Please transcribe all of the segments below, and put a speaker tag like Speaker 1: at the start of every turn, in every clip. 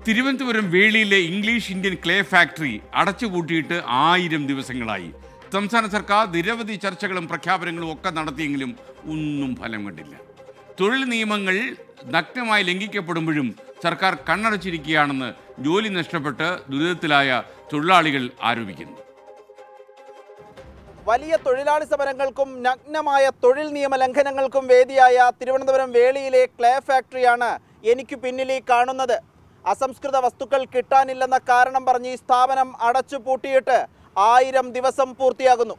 Speaker 1: തിരുവനന്തപുരം വേളിയിലെ English Indian clay factory അടച്ചുപൂട്ടിയിട്ട് ആയിരം ദിവസങ്ങളായി സംസ്ഥാന സർക്കാർ നിരവധി ചർച്ചകളും പ്രഖ്യാപനങ്ങളും ഒക്കെ നടത്തിയെങ്കിലും ഒന്നും ഫലം കണ്ടില്ല തൊഴിൽ നിയമങ്ങൾ നഗ്നമായി ലംഘിക്കപ്പെടുമ്പോഴും സർക്കാർ കണ്ണടച്ചിരിക്കുകയാണെന്ന് ജോലി നഷ്ടപ്പെട്ട് ദുരിതത്തിലായ തൊഴിലാളികൾ ആരോപിക്കുന്നു
Speaker 2: വലിയ തൊഴിലാളി സമരങ്ങൾക്കും നഗ്നമായ തൊഴിൽ നിയമ ലംഘനങ്ങൾക്കും വേദിയായ തിരുവനന്തപുരം വേളിയിലെ ക്ലേ ഫാക്ടറിയാണ് എനിക്ക് പിന്നിൽ ഈ കാണുന്നത് അസംസ്കൃത വസ്തുക്കൾ കിട്ടാനില്ലെന്ന കാരണം പറഞ്ഞ് ഈ സ്ഥാപനം അടച്ചു പൂട്ടിയിട്ട് ആയിരം ദിവസം പൂർത്തിയാകുന്നു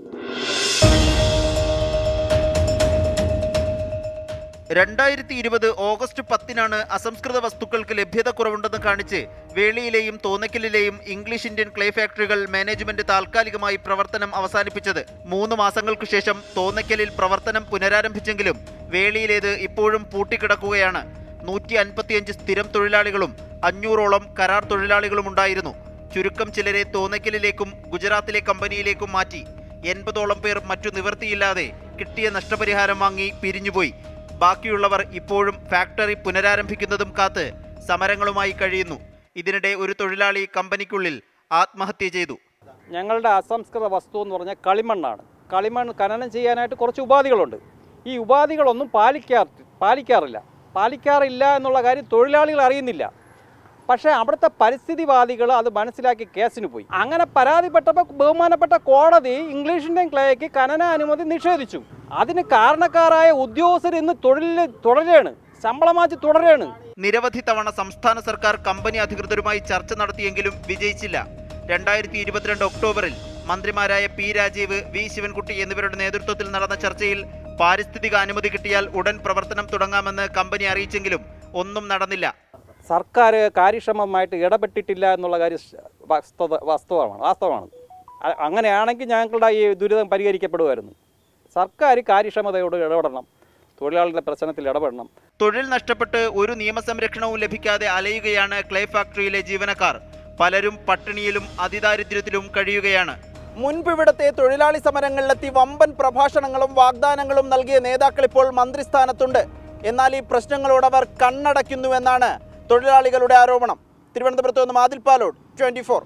Speaker 2: രണ്ടായിരത്തി ഇരുപത് ഓഗസ്റ്റ് പത്തിനാണ് അസംസ്കൃത വസ്തുക്കൾക്ക് ലഭ്യത കുറവുണ്ടെന്ന് കാണിച്ച് വേളിയിലെയും തോന്നക്കലിലെയും ഇംഗ്ലീഷ് ഇന്ത്യൻ ക്ലേ ഫാക്ടറികൾ മാനേജ്മെന്റ് താൽക്കാലികമായി പ്രവർത്തനം അവസാനിപ്പിച്ചത് മൂന്ന് മാസങ്ങൾക്കു ശേഷം തോന്നക്കലിൽ പ്രവർത്തനം പുനരാരംഭിച്ചെങ്കിലും വേളിയിലേത് ഇപ്പോഴും പൂട്ടിക്കിടക്കുകയാണ് നൂറ്റി അൻപത്തിയഞ്ച് സ്ഥിരം തൊഴിലാളികളും അഞ്ഞൂറോളം കരാർ തൊഴിലാളികളും ഉണ്ടായിരുന്നു ചുരുക്കം ചിലരെ തോന്നക്കലിലേക്കും ഗുജറാത്തിലെ കമ്പനിയിലേക്കും മാറ്റി എൺപതോളം പേർ മറ്റു നിവൃത്തിയില്ലാതെ കിട്ടിയ നഷ്ടപരിഹാരം വാങ്ങി പിരിഞ്ഞുപോയി ബാക്കിയുള്ളവർ ഇപ്പോഴും ഫാക്ടറി പുനരാരംഭിക്കുന്നതും കാത്ത് സമരങ്ങളുമായി കഴിയുന്നു ഇതിനിടെ ഒരു തൊഴിലാളി കമ്പനിക്കുള്ളിൽ ആത്മഹത്യ ചെയ്തു
Speaker 3: ഞങ്ങളുടെ അസംസ്കൃത വസ്തു എന്ന് പറഞ്ഞാൽ കളിമണ്ണാണ് കളിമൺ ഖനനം ചെയ്യാനായിട്ട് കുറച്ച് ഉപാധികളുണ്ട് ഈ ഉപാധികളൊന്നും പാലിക്കാ പാലിക്കാറില്ല പാലിക്കാറില്ല എന്നുള്ള കാര്യം തൊഴിലാളികൾ അറിയുന്നില്ല പക്ഷേ അവിടുത്തെ പരിസ്ഥിതിവാദികൾ അത് മനസ്സിലാക്കി കേസിന് പോയി അങ്ങനെ പരാതിപ്പെട്ടപ്പോൾ ബഹുമാനപ്പെട്ട കോടതി ഇംഗ്ലീഷ് ഇന്ത്യൻ ക്ലേക്ക് ഖനന അനുമതി നിഷേധിച്ചു അതിന് കാരണക്കാരായ ഉദ്യോഗസ്ഥർ ഇന്ന് തൊഴിലിൽ തുടരുകയാണ് ശമ്പളം മാറ്റി തുടരുകയാണ്
Speaker 2: നിരവധി തവണ സംസ്ഥാന സർക്കാർ കമ്പനി അധികൃതരുമായി ചർച്ച നടത്തിയെങ്കിലും വിജയിച്ചില്ല രണ്ടായിരത്തി ഇരുപത്തിരണ്ട് ഒക്ടോബറിൽ മന്ത്രിമാരായ പി രാജീവ് വി ശിവൻകുട്ടി എന്നിവരുടെ നേതൃത്വത്തിൽ നടന്ന ചർച്ചയിൽ പാരിസ്ഥിതിക അനുമതി കിട്ടിയാൽ ഉടൻ പ്രവർത്തനം തുടങ്ങാമെന്ന് കമ്പനി അറിയിച്ചെങ്കിലും ഒന്നും നടന്നില്ല
Speaker 3: സർക്കാർ കാര്യക്ഷമമായിട്ട് ഇടപെട്ടിട്ടില്ല എന്നുള്ള കാര്യം ശ- വസ്തുത വാസ്തവമാണ് വാസ്തവമാണ് അ- അങ്ങനെയാണെങ്കിൽ ഞങ്ങളുടെ ഈ ദുരിതം പരിഹരിക്കപ്പെടുമായിരുന്നു സർക്കാർ കാര്യക്ഷമതയോട് ഇടപെടണം തൊഴിലാളികളുടെ പ്രശ്നത്തിൽ ഇടപെടണം
Speaker 2: തൊഴിൽ നഷ്ടപ്പെട്ട് ഒരു നിയമസംരക്ഷണവും ലഭിക്കാതെ അലയുകയാണ് ക്ലേ ഫാക്ടറിയിലെ ജീവനക്കാർ പലരും പട്ടിണിയിലും അതിദാരിദ്ര്യത്തിലും കഴിയുകയാണ് മുൻപ് ഇവിടത്തെ തൊഴിലാളി സമരങ്ങളിലെത്തി വമ്പൻ പ്രഭാഷണങ്ങളും വാഗ്ദാനങ്ങളും നൽകിയ നേതാക്കൾ ഇപ്പോൾ മന്ത്രിസ്ഥാനത്തുണ്ട് എന്നാൽ ഈ പ്രശ്നങ്ങളോട് അവർ കണ്ണടയ്ക്കുന്നുവെന്നാണ് തൊഴിലാളികളുടെ ആരോപണം തിരുവനന്തപുരത്ത് നിന്ന് മാതിൽ പാലോട് ട്വന്റി ഫോർ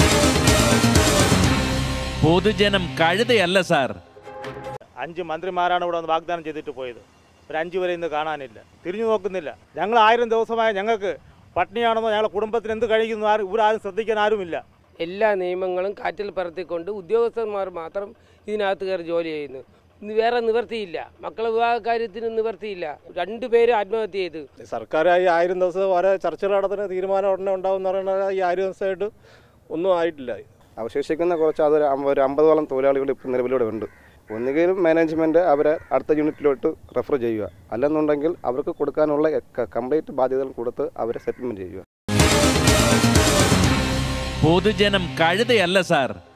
Speaker 4: പൊതുജനം കഴുതയല്ല സാർ
Speaker 5: അഞ്ച് മന്ത്രിമാരാണ് ഇവിടെ വന്ന് വാഗ്ദാനം ചെയ്തിട്ട് പോയത് ഒരു അഞ്ച് വരെ ഇന്ന് കാണാനില്ല തിരിഞ്ഞു നോക്കുന്നില്ല ഞങ്ങൾ ആയിരം ദിവസമായ ഞങ്ങൾക്ക് പട്ടിണിയാണെന്നോ ഞങ്ങളുടെ കുടുംബത്തിന് എന്ത് കഴിക്കുന്നു ആരും ഇവിടെ ആരും ശ്രദ്ധിക്കാൻ ആരുമില്ല
Speaker 6: എല്ലാ നിയമങ്ങളും കാറ്റിൽ പറത്തിക്കൊണ്ട് ഉദ്യോഗസ്ഥന്മാർ മാത്രം ഇതിനകത്ത് കയറി ജോലി ചെയ്യുന്നു ഇന്ന് വേറെ നിവർത്തിയില്ല മക്കളെ വിവാഹ കാര്യത്തിന് നിവർത്തിയില്ല രണ്ടുപേരും ആത്മഹത്യ ചെയ്തു
Speaker 5: സർക്കാർ ഈ ആയിരം ദിവസം ഓരോ ചർച്ചകൾ നടത്തുന്ന തീരുമാനം ഉടനെ ഉണ്ടാവും എന്ന് പറയുന്നത് ഈ ആയിരം ദിവസമായിട്ട് ഒന്നും ആയിട്ടില്ല
Speaker 7: അവശേഷിക്കുന്ന കുറച്ച് അതൊരു അമ്പ- ഒരു അമ്പതോളം തൊഴിലാളികൾ ഇപ്പോൾ നിലവിലൂടെ ഉണ്ട് ഒന്നുകിൽ മാനേജ്മെൻറ്റ് അവരെ അടുത്ത യൂണിറ്റിലോട്ട് റെഫർ ചെയ്യുക അല്ലെന്നുണ്ടെങ്കിൽ അവർക്ക് കൊടുക്കാനുള്ള കംപ്ലീറ്റ് ബാധ്യതകൾ കൊടുത്ത് അവരെ സെറ്റിൽമെൻറ്റ് ചെയ്യുക
Speaker 4: പൊതുജനം കഴുതയല്ല സാർ